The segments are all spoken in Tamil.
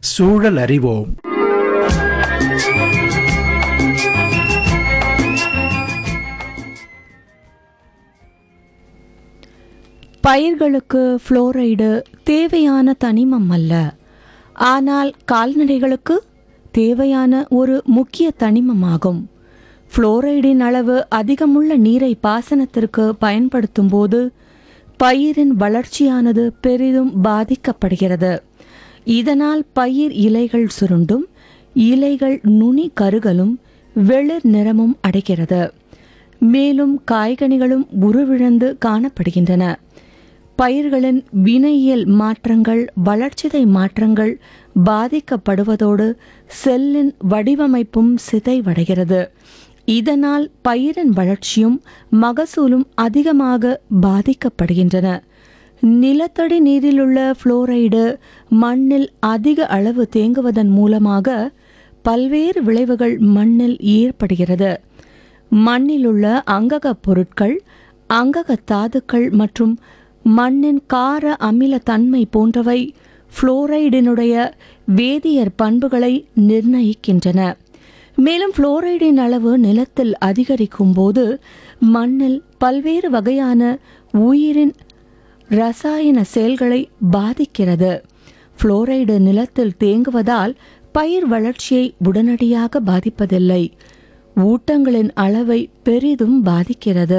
சூழல் அறிவோம் பயிர்களுக்கு புளோரைடு தேவையான தனிமம் அல்ல ஆனால் கால்நடைகளுக்கு தேவையான ஒரு முக்கிய தனிமமாகும் புளோரைடின் அளவு அதிகமுள்ள நீரை பாசனத்திற்கு பயன்படுத்தும் போது பயிரின் வளர்ச்சியானது பெரிதும் பாதிக்கப்படுகிறது இதனால் பயிர் இலைகள் சுருண்டும் இலைகள் நுனி கருகலும் வெளிர் நிறமும் அடைகிறது மேலும் காய்கனிகளும் உருவிழந்து காணப்படுகின்றன பயிர்களின் வினையியல் மாற்றங்கள் வளர்ச்சிதை மாற்றங்கள் பாதிக்கப்படுவதோடு செல்லின் வடிவமைப்பும் சிதைவடைகிறது இதனால் பயிரின் வளர்ச்சியும் மகசூலும் அதிகமாக பாதிக்கப்படுகின்றன நிலத்தடி நீரிலுள்ள புளோரைடு மண்ணில் அதிக அளவு தேங்குவதன் மூலமாக பல்வேறு விளைவுகள் மண்ணில் ஏற்படுகிறது மண்ணிலுள்ள அங்ககப் பொருட்கள் அங்கக தாதுக்கள் மற்றும் மண்ணின் கார அமில தன்மை போன்றவை புளோரைடினுடைய வேதியற் பண்புகளை நிர்ணயிக்கின்றன மேலும் புளோரைடின் அளவு நிலத்தில் அதிகரிக்கும் போது மண்ணில் பல்வேறு வகையான உயிரின் ரசாயன செயல்களை பாதிக்கிறது புளோரைடு நிலத்தில் தேங்குவதால் பயிர் வளர்ச்சியை உடனடியாக பாதிப்பதில்லை ஊட்டங்களின் அளவை பெரிதும் பாதிக்கிறது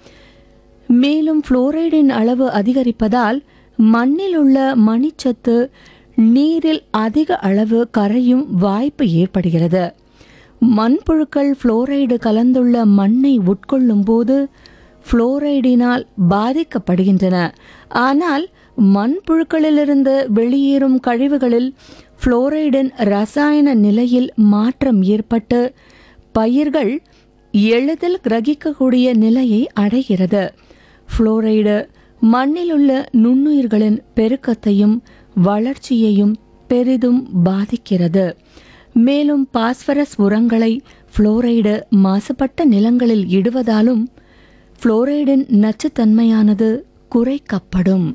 மேலும் புளோரைடின் அளவு அதிகரிப்பதால் மண்ணில் உள்ள மணிச்சத்து நீரில் அதிக அளவு கரையும் வாய்ப்பு ஏற்படுகிறது மண்புழுக்கள் புளோரைடு கலந்துள்ள மண்ணை உட்கொள்ளும் போது புளோரைடினால் பாதிக்கப்படுகின்றன ஆனால் மண்புழுக்களிலிருந்து வெளியேறும் கழிவுகளில் புளோரைடின் ரசாயன நிலையில் மாற்றம் ஏற்பட்டு பயிர்கள் எளிதில் கிரகிக்கக்கூடிய நிலையை அடைகிறது புளோரைடு மண்ணிலுள்ள நுண்ணுயிர்களின் பெருக்கத்தையும் வளர்ச்சியையும் பெரிதும் பாதிக்கிறது மேலும் பாஸ்பரஸ் உரங்களை புளோரைடு மாசுபட்ட நிலங்களில் இடுவதாலும் புளோரைடின் நச்சுத்தன்மையானது குறைக்கப்படும்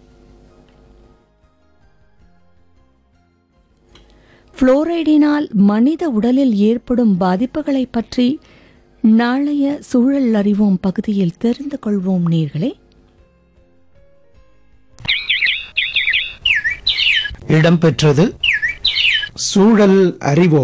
புளோரைடினால் மனித உடலில் ஏற்படும் பாதிப்புகளை பற்றி நாளைய சூழல் அறிவோம் பகுதியில் தெரிந்து கொள்வோம் நீர்களே இடம்பெற்றது சூழல் அறிவோம்